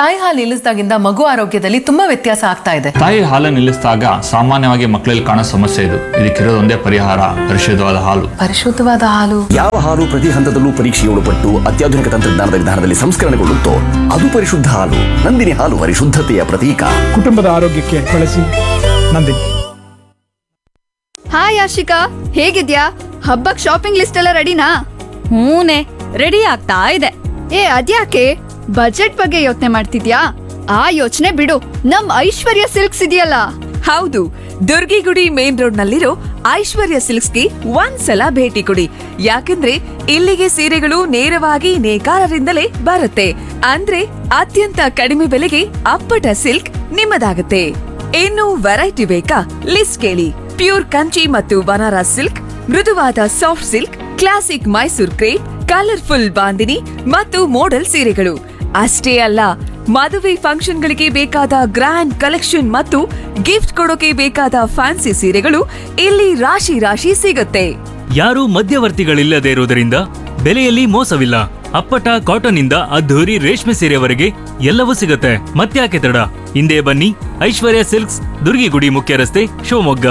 ತಾಯಿ ಹಾಲು ನಿಲ್ಲಿಸಿದಾಗಿಂದ ಮಗು ಆರೋಗ್ಯದಲ್ಲಿ ತುಂಬಾ ವ್ಯತ್ಯಾಸ ಆಗ್ತಾ ಇದೆ ತಾಯಿ ಹಾಲು ನಿಲ್ಲಿಸಿದಾಗ ಸಾಮಾನ್ಯವಾಗಿ ಮಕ್ಕಳಲ್ಲಿ ಕಾಣೋ ಸಮಸ್ಯೆ ಇದು ಇದಕ್ಕಿರೋದೊಂದೇ ಪರಿಹಾರ ಪರಿಶುದ್ಧವಾದ ಹಾಲು ಪರಿಶುದ್ಧವಾದ ಹಾಲು ಯಾವ ಹಾಲು ಪ್ರತಿ ಹಂತದಲ್ಲೂ ಪರೀಕ್ಷೆಗೆ ಒಳಪಟ್ಟು ಅತ್ಯಾಧುನಿಕ ತಂತ್ರಜ್ಞಾನದ ವಿಧಾನದಲ್ಲಿ ಸಂಸ್ಕರಣೆಗೊಳ್ಳುತ್ತೋ ಅದು ಪರಿಶುದ್ಧ ಹಾಲು ನಂದಿನಿ ಹಾಲು ಪರಿಶುದ್ಧತೆಯ ಪ್ರತೀಕ ಕುಟುಂಬದ ಆರೋಗ್ಯಕ್ಕೆ ಬಳಸಿ ನಂದಿನಿ ಹಾಯ್ ಆಶಿಕಾ ಹೇಗಿದ್ಯಾ ಹಬ್ಬಕ್ ಶಾಪಿಂಗ್ ಲಿಸ್ಟ್ ಎಲ್ಲ ರೆಡಿನಾ ಹೂನೆ ರೆಡಿ ಆಗ್ತಾ ಇದೆ ಏ ಅದ್ಯಾಕೆ ಬಜೆಟ್ ಬಗ್ಗೆ ಯೋಚನೆ ಮಾಡ್ತಿದ್ಯಾ ಆ ಯೋಚನೆ ಬಿಡು ನಮ್ ಐಶ್ವರ್ಯ ಸಿಲ್ಕ್ಸ್ ಇದೆಯಲ್ಲ ಹೌದು ದುರ್ಗಿಗುಡಿ ಮೇನ್ ರೋಡ್ ನಲ್ಲಿರೋ ಐಶ್ವರ್ಯ ಸಿಲ್ಕ್ಸ್ಗೆ ಒಂದ್ಸಲ ಭೇಟಿ ಕೊಡಿ ಯಾಕಂದ್ರೆ ಇಲ್ಲಿಗೆ ಸೀರೆಗಳು ನೇರವಾಗಿ ನೇಕಾರರಿಂದಲೇ ಬರುತ್ತೆ ಅಂದ್ರೆ ಅತ್ಯಂತ ಕಡಿಮೆ ಬೆಲೆಗೆ ಅಪ್ಪಟ ಸಿಲ್ಕ್ ನಿಮ್ಮದಾಗುತ್ತೆ ಇನ್ನು ವೆರೈಟಿ ಬೇಕಾ ಲಿಸ್ಟ್ ಕೇಳಿ ಪ್ಯೂರ್ ಕಂಚಿ ಮತ್ತು ಬನಾರಸ್ ಸಿಲ್ಕ್ ಮೃದುವಾದ soft silk classic Mysore crepe colourful bandhini ಮತ್ತು ಮೋಡಲ್ ಸೀರೆಗಳು ಅಷ್ಟೇ ಅಲ್ಲ ಮದುವೆ ಫಂಕ್ಷನ್ಗಳಿಗೆ ಬೇಕಾದ ಗ್ರ್ಯಾಂಡ್ ಕಲೆಕ್ಷನ್ ಮತ್ತು ಗಿಫ್ಟ್ ಕೊಡೋಕೆ ಬೇಕಾದ ಫ್ಯಾನ್ಸಿ ಸೀರೆಗಳು ಇಲ್ಲಿ ರಾಶಿ ರಾಶಿ ಸಿಗುತ್ತೆ ಯಾರೂ ಮಧ್ಯವರ್ತಿಗಳಿಲ್ಲದೆ ಇರುವುದರಿಂದ ಬೆಲೆಯಲ್ಲಿ ಮೋಸವಿಲ್ಲ ಅಪ್ಪಟ ಕಾಟನ್ ಇಂದ ಅದ್ಧೂರಿ ರೇಷ್ಮೆ ಸೀರೆವರೆಗೆ ಎಲ್ಲವೂ ಸಿಗುತ್ತೆ ಮತ್ತ್ಯಾಕೆ ತಡ ಹಿಂದೆ ಬನ್ನಿ ಐಶ್ವರ್ಯ ಸಿಲ್ಕ್ಸ್ ದುರ್ಗಿಗುಡಿ ಮುಖ್ಯ ರಸ್ತೆ Shivamogga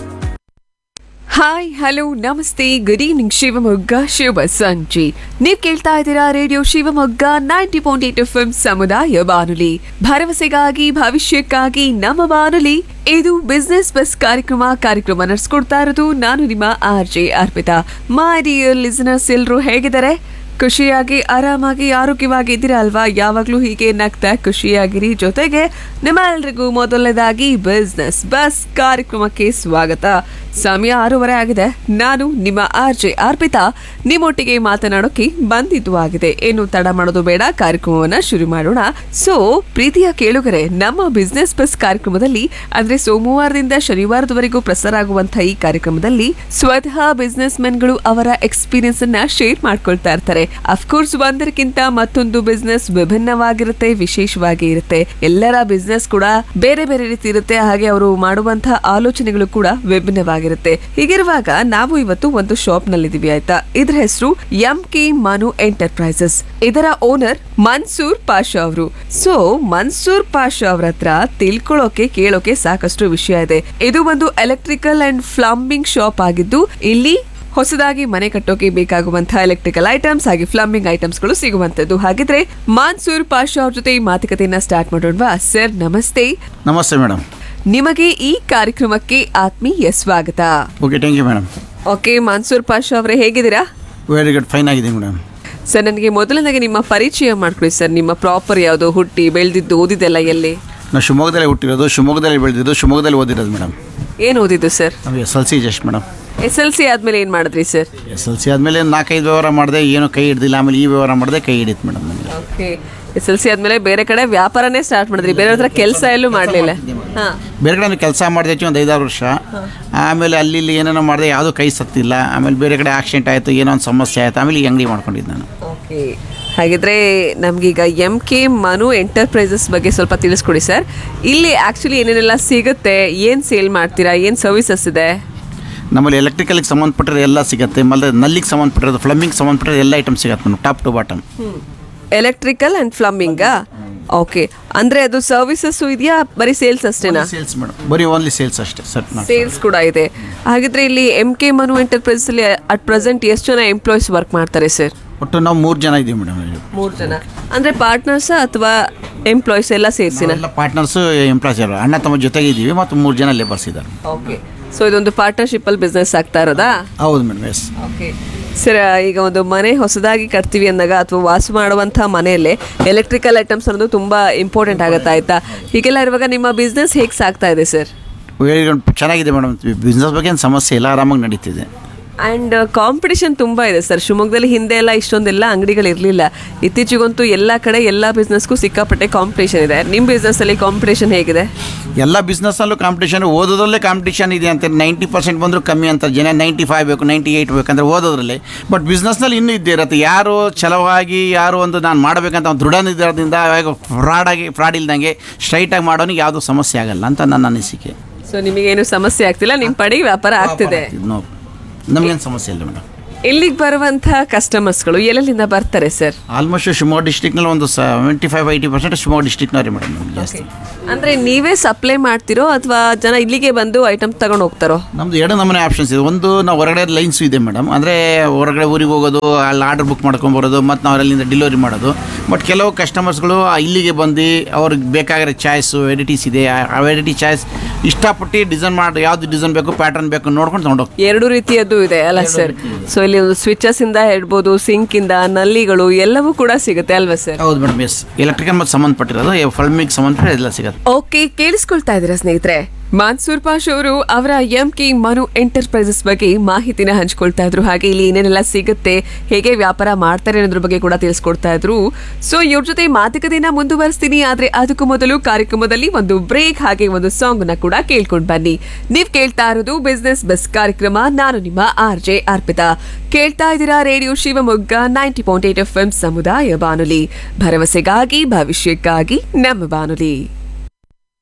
hi hello namaste good evening Shivamogga ಶುಭ ಸಂಜೆ ನೀವ್ ಕೇಳ್ತಾ ಇದ್ದೀರಾ radio Shivamogga ninety point eight F ಸಮುದಾಯ ಬಾನುಲಿ ಭರವಸೆಗಾಗಿ ಭವಿಷ್ಯಕ್ಕಾಗಿ ನಮ್ಮ ಬಾನುಲಿ ಇದು ಬಿಸ್ನೆಸ್ ಬಸ್ ಕಾರ್ಯಕ್ರಮ ಕಾರ್ಯಕ್ರಮ ನಡೆಸ್ಕೊಡ್ತಾ ಇರೋದು ನಾನು ನಿಮ್ಮ R J Arpita my dear listeners ಎಲ್ರು ಹೇಗಿದ್ದಾರೆ ಖುಷಿಯಾಗಿ ಆರಾಮಾಗಿ ಆರೋಗ್ಯವಾಗಿ ಇದ್ದೀರಾ ಅಲ್ವಾ ಯಾವಾಗ್ಲೂ ಹೀಗೆ ನಗ್ತಾ ಖುಷಿಯಾಗಿರಿ ಜೊತೆಗೆ ನಿಮ್ಮೆಲ್ರಿಗೂ ಮೊದಲನೇದಾಗಿ ಬಿಸ್ನೆಸ್ ಬಸ್ ಕಾರ್ಯಕ್ರಮಕ್ಕೆ ಸ್ವಾಗತ ಸಮಯ ಆರೂವರೆ ಆಗಿದೆ ನಾನು ನಿಮ್ಮ ಆರ್ ಜೆ ಅರ್ಪಿತಾ ನಿಮ್ಮೊಟ್ಟಿಗೆ ಮಾತನಾಡೋಕೆ ಬಂದಿದ್ದು ಆಗಿದೆ ಏನು ತಡ ಮಾಡೋದು ಬೇಡ ಕಾರ್ಯಕ್ರಮವನ್ನ ಶುರು ಮಾಡೋಣ ಸೊ ಪ್ರೀತಿಯ ಕೇಳುಗರೆ ನಮ್ಮ ಬಿಸ್ನೆಸ್ ಬಸ್ ಕಾರ್ಯಕ್ರಮದಲ್ಲಿ ಅಂದ್ರೆ ಸೋಮವಾರದಿಂದ ಶನಿವಾರದವರೆಗೂ ಪ್ರಸಾರ ಆಗುವಂತಹ ಈ ಕಾರ್ಯಕ್ರಮದಲ್ಲಿ ಸ್ವತಃ ಬಿಸ್ನೆಸ್ ಮೆನ್ಗಳು ಅವರ ಎಕ್ಸ್ಪೀರಿಯನ್ಸ್ ಅನ್ನ ಶೇರ್ ಮಾಡ್ಕೊಳ್ತಾ ಇರ್ತಾರೆ ಅಫ್ಕೋರ್ಸ್ ಒಂದರಕ್ಕಿಂತ ಮತ್ತೊಂದು ಬಿಸ್ನೆಸ್ ವಿಭಿನ್ನವಾಗಿರುತ್ತೆ ವಿಶೇಷವಾಗಿ ಇರುತ್ತೆ ಎಲ್ಲರ ಬಿಸ್ನೆಸ್ ಕೂಡ ಬೇರೆ ಬೇರೆ ರೀತಿ ಇರುತ್ತೆ ಹಾಗೆ ಅವರು ಮಾಡುವಂತಹ ಆಲೋಚನೆಗಳು ಕೂಡ ವಿಭಿನ್ನವಾಗಿರುತ್ತೆ ಹೀಗಿರುವಾಗ ನಾವು ಇವತ್ತು ಒಂದು ಶಾಪ್ ನಲ್ಲಿದ್ದೀವಿ ಆಯ್ತಾ ಇದ್ರ ಹೆಸರು ಎಂ ಕೆ ಮನು ಎಂಟರ್ಪ್ರೈಸಸ್ ಇದರ ಓನರ್ ಮನ್ಸೂರ್ ಪಾಷಾ ಅವರು ಸೊ ಮನ್ಸೂರ್ ಪಾಷಾ ಅವ್ರ ಹತ್ರ ತಿಳ್ಕೊಳ್ಳೋಕೆ ಕೇಳೋಕೆ ಸಾಕಷ್ಟು ವಿಷಯ ಇದೆ ಇದು ಒಂದು ಎಲೆಕ್ಟ್ರಿಕಲ್ ಅಂಡ್ ಪ್ಲಂಬಿಂಗ್ ಶಾಪ್ ಆಗಿದ್ದು ಇಲ್ಲಿ ಹೊಸದಾಗಿ ಮನೆ ಕಟ್ಟೋಕೆ ಬೇಕಾಗುವಂತಹ ಎಲೆಕ್ಟ್ರಿಕಲ್ ಐಟಮ್ಸ್ ಹಾಗೆ ಪ್ಲಂಬಿಂಗ್ ಐಟಮ್ಸ್ ಗಳು ಸಿಗುವಂತದ್ದು ಹಾಗಿದ್ರೆ ಮಾನ್ಸೂರ್ ಪಾಷಾ ಅವ್ರ ಜೊತೆ ಈ ಮಾತುಕತೆಯನ್ನ ಸ್ಟಾರ್ಟ್ ಮಾಡೋಣವಾ ಸರ್ ನಮಸ್ತೆ ನಮಸ್ತೆ ಮೇಡಮ್ ನಿಮಗೆ ಈ ಕಾರ್ಯಕ್ರಮಕ್ಕೆ ಆತ್ಮೀಯ ಸ್ವಾಗತ okay thank you madam okay Mansoor Pasha ಅವರೇ ಹೇಗಿದ್ದೀರಾ ವೆರಿ ಗುಡ್ ಫೈನ್ ಆಗಿದೆ ಮೇಡಮ್ ಸರ್ ನನಗೆ ಮೊದಲನೇದಾಗಿ ನಿಮ್ಮ ಪರಿಚಯ ಮಾಡ್ಕೊಡಿ ಸರ್ ನಿಮ್ಮ ಪ್ರಾಪರ್ ಯಾವುದು ಹುಟ್ಟಿ ಬೆಳೆದಿದ್ದು ಓದಿದ್ದೆಲ್ಲ ಎಲ್ಲಿ ನಾವು ಶಿವಮೊಗ್ಗದಲ್ಲಿ ಹುಟ್ಟಿರೋದು ಶಿವಮೊಗ್ಗದಲ್ಲಿ ಬೆಳೆದಿದ್ದು ಶಿವಮೊಗ್ಗದಲ್ಲಿ ಓದಿರೋದು ಮೇಡಮ್ ಏನು ಓದಿದ್ದು ಸರ್ ನಾವು S L C just madam S L C ಆದ್ಮೇಲೆ ಏನು ಮಾಡಿದ್ರಿ ಸರ್ ಎಸ್ ಎಲ್ ಸಿ ಆದಮೇಲೆ ನಾಲ್ಕೈದು ವ್ಯವಹಾರ ಮಾಡಿದೆ ಏನು ಕೈ ಹಿಡ್ದಿಲ್ಲ ಆಮೇಲೆ ಈ ವ್ಯವಹಾರ ಮಾಡಿದೆ ಕೈ ಹಿಡಿತು ಮೇಡಮ್ ನನಗೆ ಓಕೆ ಎಸ್ ಎಲ್ ಸಿ ಆದ್ಮೇಲೆ ಬೇರೆ ಕಡೆ ವ್ಯಾಪಾರನೇ ಸ್ಟಾರ್ಟ್ ಮಾಡಿದ್ರಿ ಬೇರೆ ಹತ್ರ ಕೆಲಸ ಎಲ್ಲೂ ಮಾಡಲಿಲ್ಲ ಹಾ ಬೇರೆ ಕಡೆ ಕೆಲಸ ಮಾಡಿದೆ ಒಂದು ಐದಾರು ವರ್ಷ ಆಮೇಲೆ ಅಲ್ಲಿ ಇಲ್ಲಿ ಏನೇನೋ ಮಾಡಿದೆ ಯಾವುದೂ ಕೈ ಸತ್ತಿಲ್ಲ ಆಮೇಲೆ ಬೇರೆ ಕಡೆ ಆಕ್ಸಿಡೆಂಟ್ ಆಯಿತು ಏನೋ ಒಂದು ಸಮಸ್ಯೆ ಆಯಿತು ಆಮೇಲೆ ಈ ಅಂಗಡಿ ಮಾಡ್ಕೊಂಡಿದ್ದೆ ನಾನು ಓಕೆ ಹಾಗಿದ್ರೆ ನಮ್ಗೀಗ ಎಂ ಕೆ ಮನು ಎಂಟರ್ಪ್ರೈಸಸ್ ಬಗ್ಗೆ ಸ್ವಲ್ಪ ತಿಳಿಸ್ಕೊಡಿ ಸರ್ ಇಲ್ಲಿ ಆ್ಯಕ್ಚುಲಿ ಏನೇನೆಲ್ಲ ಸಿಗುತ್ತೆ ಏನು ಸೇಲ್ ಮಾಡ್ತೀರಾ ಏನು ಸರ್ವಿಸಸ್ ಇದೆ ನಮ್ಮಲ್ಲಿ ಎಲೆಕ್ಟ್ರಿಕಲ್ಗೆ ಸಂಬಂಧಪಟ್ಟಿರೋ ಎಲ್ಲ ಸಿಗುತ್ತೆ ಆಮೇಲೆ ನಲ್ಲಿಗೆ ಸಂಬಂಧಪಟ್ಟಿರೋದು ಫ್ಲಮ್ಮಿಂಗ್ ಸಂಬಂಧಪಟ್ಟಿರೋ ಎಲ್ಲ ಐಟಮ್ ಸಿಗುತ್ತೆ madam top to bottom electrical and ಪ್ಲಂಬಿಂಗಾ ಓಕೆ ಅಂದರೆ ಅದು ಸರ್ವಿಸಸ್ಸು ಇದೆಯಾ ಬರೀ ಸೇಲ್ಸ್ ಅಷ್ಟೇನಾ ಸೇಲ್ಸ್ ಮೇಡಮ್ ಬರೀ ಓನ್ಲಿ ಸೇಲ್ಸ್ ಅಷ್ಟೇ ಸರ್ ಸೇಲ್ಸ್ ಕೂಡ ಇದೆ ಹಾಗಿದ್ರೆ ಇಲ್ಲಿ ಎಂ ಕೆ ಮನು ಎಂಟರ್ಪ್ರೈಸಸ್ ಅಲ್ಲಿ ಅಟ್ ಪ್ರೆಸೆಂಟ್ ಎಷ್ಟು ಜನ ಎಂಪ್ಲಾಯೀಸ್ ವರ್ಕ್ ಮಾಡ್ತಾರೆ ಸರ್ ಒಟ್ಟು ನಾವು ಮೂರು ಜನ ಇದ್ದೀವಿ ಮೇಡಮ್ ಇಲ್ಲಿ ಮೂರು ಜನ ಅಂದರೆ ಪಾರ್ಟ್ನರ್ಸ್ ಅಥವಾ ಎಂಪ್ಲಾಯೀಸ್ ಎಲ್ಲ ಸೇರಿಸಿನ ಎಲ್ಲ ಪಾರ್ಟ್ನರ್ಸು ಎಂಪ್ಲಾಯ್ಸ್ ಇದ್ದಾರೆ ಅಣ್ಣ ತಮ್ಮ ಜೊತೆಗೆ ಇದ್ದೀವಿ ಮತ್ತು ಮೂರು ಜನ ಲೇಬರ್ಸ್ ಇದ್ದಾರೆ ಓಕೆ ಸೊ ಇದೊಂದು ಪಾರ್ಟ್ನರ್ಶಿಪ್ ಅಲ್ಲಿ ಬಿಸ್ನೆಸ್ ಆಗ್ತಾ ಇರೋದಾ ಹೌದು ಮೇಡಮ್ ಎಸ್ ಓಕೆ ಸರ್ ಈಗ ಒಂದು ಮನೆ ಹೊಸದಾಗಿ ಕಟ್ತೀವಿ ಅಂದಾಗ ಅಥವಾ ವಾಸ ಮಾಡುವಂಥ ಮನೆಯಲ್ಲೇ ಎಲೆಕ್ಟ್ರಿಕಲ್ ಐಟಮ್ಸ್ ಅನ್ನೋದು ತುಂಬ ಇಂಪಾರ್ಟೆಂಟ್ ಆಗುತ್ತೆ ಆಯ್ತಾ ಹೀಗೆಲ್ಲ ಇರುವಾಗ ನಿಮ್ಮ ಬಿಸ್ನೆಸ್ ಹೇಗೆ ಸಾಗ್ತಾ ಇದೆ ಸರ್ ಚೆನ್ನಾಗಿದೆ ಮೇಡಮ್ ಬಿಸ್ನೆಸ್ ಬಗ್ಗೆ ಏನು ಸಮಸ್ಯೆ ಇಲ್ಲ ಆರಾಮಾಗಿ ನಡೀತಿದೆ ಆ್ಯಂಡ್ ಕಾಂಪಿಟಿಷನ್ ತುಂಬ ಇದೆ ಸರ್ ಶಿವಮೊಗ್ಗದಲ್ಲಿ ಹಿಂದೆ ಎಲ್ಲ ಇಷ್ಟೊಂದೆಲ್ಲ ಅಂಗಡಿಗಳಿರಲಿಲ್ಲ ಇತ್ತೀಚೆಗಂತೂ ಎಲ್ಲ ಕಡೆ ಎಲ್ಲ ಬಿಸ್ನೆಸ್ಗೂ ಸಿಕ್ಕಾಪಟ್ಟೆ ಕಾಂಪಿಟೇಷನ್ ಇದೆ ನಿಮ್ಮ ಬಿಸ್ನೆಸ್ಸಲ್ಲಿ ಕಾಂಪಿಟೇಷನ್ ಹೇಗಿದೆ ಎಲ್ಲ ಬಿಸ್ನೆಸ್ಸಲ್ಲೂ ಕಾಂಪಿಟೇಷನ್ ಓದೋದ್ರಲ್ಲೇ ಕಾಂಪಿಟೇಷನ್ ಇದೆ ಅಂತ ನೈಂಟಿ ಪರ್ಸೆಂಟ್ ಬಂದರೂ ಕಮ್ಮಿ ಅಂತ ಜನ ನೈಂಟಿ ಫೈವ್ ಬೇಕು ನೈಂಟಿ ಏಯ್ಟ್ ಬೇಕಂದ್ರೆ ಓದೋದ್ರಲ್ಲಿ ಬಟ್ ಬಿಸ್ನೆಸ್ನಲ್ಲಿ ಇನ್ನೂ ಇದ್ದೇ ಇರುತ್ತೆ ಯಾರು ಛಲವಾಗಿ ಯಾರು ಒಂದು ನಾನು ಮಾಡಬೇಕಂತ ಒಂದು ದೃಢ ನಿರ್ಧಾರದಿಂದ ಫ್ರಾಡಾಗಿ ಫ್ರಾಡ್ ಇಲ್ದಂಗೆ ಸ್ಟ್ರೈಟಾಗಿ ಮಾಡೋನಿಗೆ ಯಾವುದೂ ಸಮಸ್ಯೆ ಆಗಲ್ಲ ಅಂತ ನನ್ನ ಅನಿಸಿಕೆ ಸೊ ನಿಮಗೇನು ಸಮಸ್ಯೆ ಆಗ್ತಿಲ್ಲ ನಿಮ್ಮ ಪಡಿ ವ್ಯಾಪಾರ ಆಗ್ತಿದೆ ನೋ ನಮಗೇನು ಸಮಸ್ಯೆ ಇಲ್ಲ ಮೇಡಮ್ ಇಲ್ಲಿಗೆ ಬರುವಂತ ಕಸ್ಟಮರ್ಸ್ಗಳು ಎಲ್ಲೆಲ್ಲಿಂದ ಬರ್ತಾರೆ ಸರ್ ಆಲ್ಮೋಸ್ಟ್ ಶಿವಮೊಗ್ಗ ಡಿಸ್ಟಿಕ್ನಲ್ಲಿ ಒಂದು seventy five eighty percent Shivamogga ಡಿಸ್ಟಿಕ್ನವ್ರಿ ಮೇಡಮ್ ನಮ್ಗೆ ಜಾಸ್ತಿ ಅಂದ್ರೆ ನೀವೇ ಸಪ್ಲೈ ಮಾಡ್ತಿರೋ ಅಥವಾ ಜನ ಇಲ್ಲಿಗೆ ಬಂದು ಐಟಮ್ ತಗೊಂಡು ಹೋಗ್ತಾರೋ ನಮ್ದು ಎರಡು ನಮೂನೆ ಆಪ್ಷನ್ಸ್ ಇದೆ ಒಂದು ನಾವು ಹೊರಗಡೆ ಲೈನ್ಸ್ ಇದೆ ಮೇಡಮ್ ಅಂದರೆ ಹೊರಗಡೆ ಊರಿಗೆ ಹೋಗೋದು ಅಲ್ಲಿ ಆರ್ಡರ್ ಬುಕ್ ಮಾಡ್ಕೊಂಬರೋದು ಮತ್ತು ನಾವು ಅಲ್ಲಿಂದ ಡೆಲಿವರಿ ಮಾಡೋದು ಬಟ್ ಕೆಲವು ಕಸ್ಟಮರ್ಸ್ಗಳು ಇಲ್ಲಿಗೆ ಬಂದು ಅವ್ರಿಗೆ ಬೇಕಾಗಿರೋ ಚಾಯ್ಸು ವೆರೈಟೀಸ್ ಇದೆ ಆ ವೆರೈಟಿ ಚಾಯ್ಸ್ ಇಷ್ಟಪಟ್ಟು ಡಿಸೈನ್ ಮಾಡಿ ಯಾವ್ದು ಡಿಸೈನ್ ಬೇಕು ಪ್ಯಾಟರ್ನ್ ಬೇಕು ನೋಡ್ಕೊಂಡು ತೊಗೊಂಡು ಹೋಗ್ತೀವಿ ಎರಡು ರೀತಿಯದ್ದು ಇದೆ ಅಲ್ಲ ಸರ್ ಸೊ ಇಲ್ಲಿ ಒಂದು ಸ್ವಿಚಸ್ ಇಂದ ಹೇಳ್ಬೋದು ಸಿಂಕ್ ಇಂದ ನಲ್ಲಿಗಳು ಎಲ್ಲವೂ ಕೂಡ ಸಿಗುತ್ತೆ ಅಲ್ವಾ ಸರ್ ಹೌದು ಮೇಡಮ್ ಎಸ್ ಎಲೆಕ್ಟ್ರಿಕಲ್ ಮತ್ತು ಸಂಬಂಧಪಟ್ಟಿರೋದು ಫಲ್ಮಿಗೆ ಸಂಬಂಧಪಟ್ಟ ಎಲ್ಲ ಸಿಗುತ್ತೆ ಓಕೆ ಕೇಳಿಸ್ಕೊಳ್ತಾ ಇದ್ದೀರಾ ಸ್ನೇಹಿತರೆ ಮಾನ್ಸೂರ್ ಪಾಶ್ ಅವರು ಅವರ ಎಂ ಕೆ ಮನು ಎಂಟರ್ಪ್ರೈಸಸ್ ಬಗ್ಗೆ ಮಾಹಿತಿನ ಹಂಚ್ಕೊಳ್ತಾ ಇದ್ರು ಹಾಗೆ ಇಲ್ಲಿ ಏನೇನೆಲ್ಲ ಸಿಗುತ್ತೆ ಹೇಗೆ ವ್ಯಾಪಾರ ಮಾಡ್ತಾರೆ ಅನ್ನೋದ್ರ ಬಗ್ಗೆ ಕೂಡ ತಿಳಿಸ್ಕೊಡ್ತಾ ಇದ್ರು ಸೊ ಇವ್ರ ಜೊತೆ ಮಾತುಕತೆನ ಮುಂದುವರಿಸ್ತೀನಿ ಆದ್ರೆ ಅದಕ್ಕೂ ಮೊದಲು ಕಾರ್ಯಕ್ರಮದಲ್ಲಿ ಒಂದು ಬ್ರೇಕ್ ಹಾಗೆ ಒಂದು ಸಾಂಗ್ ನ ಕೂಡ ಕೇಳ್ಕೊಂಡ್ ಬನ್ನಿ ನೀವ್ ಕೇಳ್ತಾ ಇರೋದು ಬಿಸ್ನೆಸ್ ಬಸ್ ಕಾರ್ಯಕ್ರಮ ನಾನು ನಿಮ್ಮ ಆರ್ ಜೆ ಅರ್ಪಿತಾ ಕೇಳ್ತಾ ಇದ್ದೀರಾ radio Shivamogga ninety point eight F M ಸಮುದಾಯ ಬಾನುಲಿ ಭರವಸೆಗಾಗಿ ಭವಿಷ್ಯಕ್ಕಾಗಿ ನಮ್ಮ ಬಾನುಲಿ